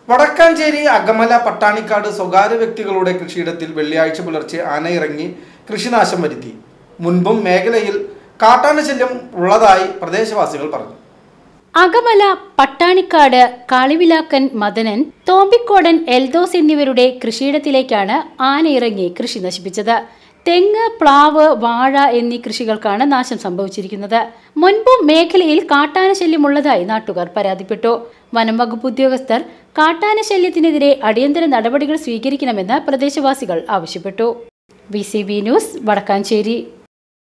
വടക്കാഞ്ചേരി അകമല പട്ടാണിക്കാട് സ്വകാര്യ വ്യക്തികളുടെ കൃഷിയിടത്തിൽ വെള്ളിയാഴ്ച പുലർച്ചെ ആന ഇറങ്ങി കൃഷിനാശം വരുത്തി മുൻപും മേഖലയിൽ കാട്ടാന ശല്യം ഉള്ളതായി പ്രദേശവാസികൾ പറഞ്ഞു അകമല പട്ടാണിക്കാട് കാളിവിലാക്കൻ മദനൻ തോമ്പിക്കോടൻ എൽദോസ് എന്നിവരുടെ കൃഷിയിടത്തിലേക്കാണ് ആനയിറങ്ങി കൃഷി നശിപ്പിച്ചത് തെങ്ങ് പ്ലാവ് വാഴ എന്നീ കൃഷികൾക്കാണ് നാശം സംഭവിച്ചിരിക്കുന്നത് മുൻപും മേഖലയിൽ കാട്ടാന ശല്യമുള്ളതായി നാട്ടുകാർ പരാതിപ്പെട്ടു വനം വകുപ്പ് ഉദ്യോഗസ്ഥർ കാട്ടാന ശല്യത്തിനെതിരെ അടിയന്തര നടപടികൾ സ്വീകരിക്കണമെന്ന് പ്രദേശവാസികൾ ആവശ്യപ്പെട്ടു വി ന്യൂസ് വടക്കാഞ്ചേരി